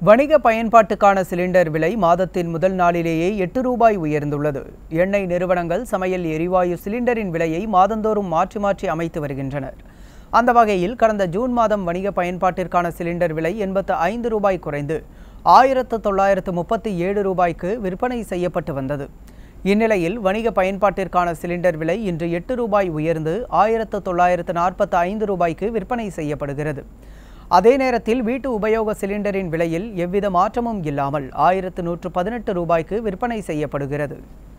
வணிக பயன்பாட்டுக்கான சிலிண்டர் விலை மாதத்தின் முதல் நாளிலேயே எட்டு ரூபாய் உயர்ந்துள்ளது எண்ணெய் நிறுவனங்கள் சமையல் எரிவாயு சிலிண்டரின் விலையை மாதந்தோறும் மாற்றி மாற்றி அமைத்து வருகின்றனர் அந்த வகையில் கடந்த ஜூன் மாதம் வணிக பயன்பாட்டிற்கான சிலிண்டர் விலை எண்பத்து ஐந்து ரூபாய் குறைந்து ஆயிரத்து தொள்ளாயிரத்து முப்பத்தி ஏழு ரூபாய்க்கு விற்பனை செய்யப்பட்டு வந்தது இந்நிலையில் வணிக பயன்பாட்டிற்கான சிலிண்டர் விலை இன்று எட்டு ரூபாய் உயர்ந்து ஆயிரத்து தொள்ளாயிரத்து நாற்பத்து ஐந்து ரூபாய்க்கு விற்பனை செய்யப்படுகிறது அதே நேரத்தில் வீட்டு உபயோக சிலிண்டரின் விலையில் எவ்வித மாற்றமும் இல்லாமல் ஆயிரத்து நூற்று பதினெட்டு ரூபாய்க்கு விற்பனை செய்யப்படுகிறது